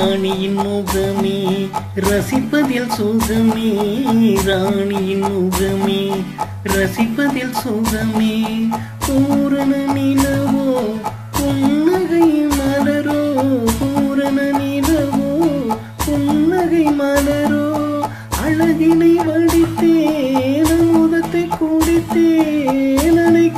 ராணியின் முகமே ரசிப்பதில் சுகமே ராணியின் முகமே ரசிப்பதில் சுகமே பூரண நிலவோ புன்னகை மலரோ பூரண நிலவோ புன்னகை மலரோ அழகினை வடித்தேன் முதத்தை குடித்தேன் அணைக்க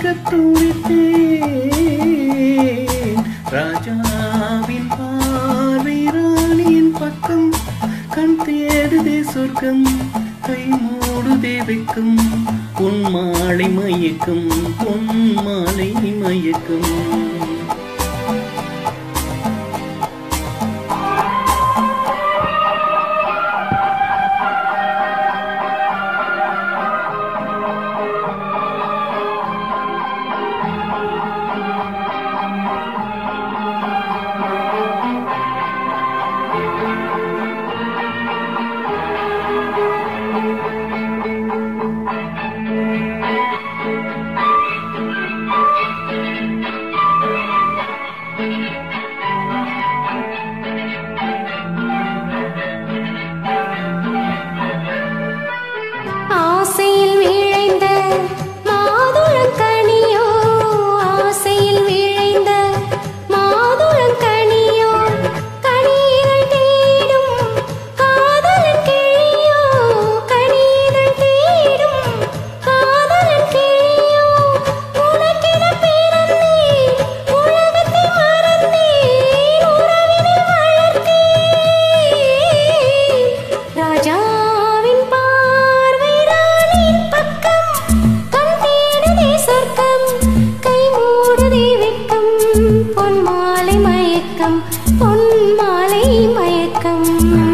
துடித்தேன் ராஜாவின் பார்வை ராணியின் பக்கம் கண் தேடுதே சொர்க்கம் கை மூடுதே வெக்கம் பொன் மாலை மயக்கம் பொன் மாலை மயக்கம் ஆசையில் விழைந்த மாதுளங்கனியோ ஆசையில் விழைந்த மாதுளங்கனியோ கனிகள் தேடும் காதலன் கிளியோ கனிகள் தேடும் காதலன் கிளியோ உனக்கென பிறந்தேன் உலகத்தை மறந்தேன் உறவினில் வளர்த்தேன் ராஜாவின் பார்வை ராணியின் பக்கம் கண் தேடுதே சொர்க்கம் கை மூடுதே வெட்கம் பொன் மாலை மயக்கம் பொன் மாலை மயக்கம்